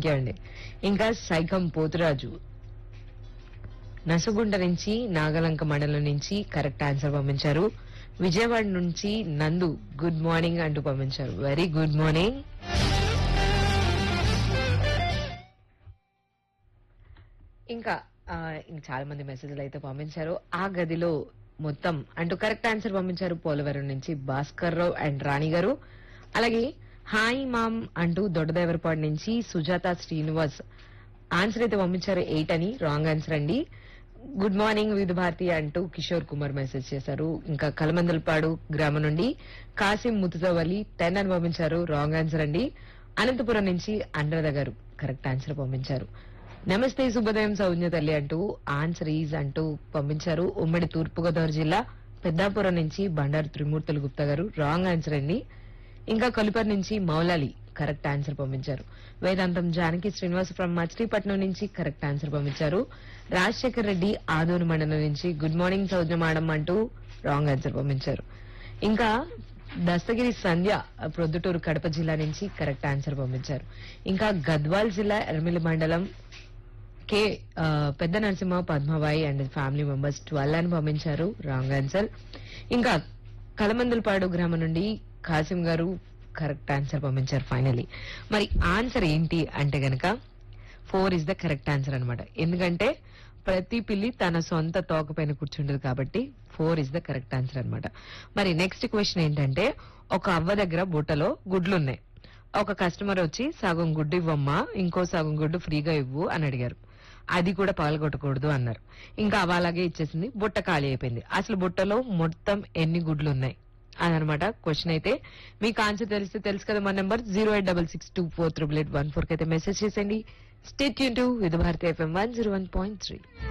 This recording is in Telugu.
థ్యాంక్ యూ అండి ఇంకా సైకం పోతురాజు నసుగుండ నుంచి నాగలంక మండలం నుంచి కరెక్ట్ ఆన్సర్ పంపించారు విజయవాడ నుంచి నందు గుడ్ మార్నింగ్ అంటూ పంపించారు వెరీ గుడ్ మార్నింగ్ ఇంకా ఆ, ఇంకా చాలా మంది మెసేజ్లు అయితే పంపించారు ఆ గదిలో మొత్తం అంటూ కరెక్ట్ ఆన్సర్ పంపించారు పోలవరం నుంచి భాస్కర్ రావు అండ్ రాణి గారు అలాగే హాయ్ మామ్ అంటూ దొడ్డదేవరపాడు నుంచి సుజాత శ్రీనివాస్ ఆన్సర్ అయితే పంపించారు ఎయిట్ అని రాంగ్ ఆన్సర్ అండి గుడ్ మార్నింగ్ విధు భారతి అంటూ కిషోర్ కుమార్ మెసేజ్ చేశారు ఇంకా కలమందలపాడు గ్రామం నుండి కాసిం ముతుజవలి టెన్ అని పంపించారు రాంగ్ ఆన్సర్ అండి అనంతపురం నుంచి అనురాధ గారు కరెక్ట్ ఆన్సర్ పంపించారు నమస్తే శుభోదయం సౌజ్ఞ తల్లి అంటూ ఆన్సర్ ఈజ్ అంటూ పంపించారు ఉమ్మడి తూర్పుగోదావరి జిల్లా పెద్దాపురం నుంచి బండారు త్రిమూర్తులు గుప్తా గారు రాంగ్ ఆన్సర్ అండి ఇంకా కొలిపర్ నుంచి మౌలాలి కరెక్ట్ ఆన్సర్ పంపించారు వేదాంతం జానకి శ్రీనివాస్ ఫ్రమ్ మచిలీపట్నం నుంచి కరెక్ట్ ఆన్సర్ పంపించారు రాజశేఖర్ రెడ్డి ఆదూరు మండలం నుంచి గుడ్ మార్నింగ్ సౌజ్ఞ మేడం అంటూ రాంగ్ ఆన్సర్ పంపించారు ఇంకా దస్తగిరి సంధ్య ప్రొద్దుటూరు కడప జిల్లా నుంచి కరెక్ట్ ఆన్సర్ పంపించారు ఇంకా గద్వాల్ జిల్లా ఎర్మిలి మండలం కే ఆ, పెద్ద Narasimha Padmabai and family members twelve అని పంపించారు రాంగ్ ఆన్సర్ ఇంకా కలమందులపాడు గ్రామం నుండి కాసిం గారు కరెక్ట్ ఆన్సర్ పంపించారు ఫైనలీ మరి ఆన్సర్ ఏంటి అంటే గనక four is the correct answer అన్నమాట ఎందుకంటే ప్రతి పిల్లి తన సొంత తోక పైన కూర్చుంటది కాబట్టి four is the correct answer అన్నమాట మరి నెక్స్ట్ క్వశ్చన్ ఏంటంటే ఒక అవ్వ దగ్గర బుట్టలో గుడ్లు ఉన్నాయి ఒక కస్టమర్ వచ్చి సగం గుడ్డు ఇవ్వమ్మా ఇంకో సగం గుడ్డు ఫ్రీగా ఇవ్వు అని అడిగారు అది కూడా పగలగొట్టకూడదు అన్నారు ఇంకా అవ అలాగే ఇచ్చేసింది బుట్ట ఖాళీ అయిపోయింది అసలు బుట్టలో మొత్తం ఎన్ని గుడ్లు ఉన్నాయి అదనమాట క్వశ్చన్ అయితే మీకు ఆన్సర్ తెలిస్తే తెలుసు కదా మా number zero eight double six two four triple eight one four కి అయితే మెసేజ్ చేసేయండి స్టేట్ యూన్ to Vidha Bharati FM one zero one point three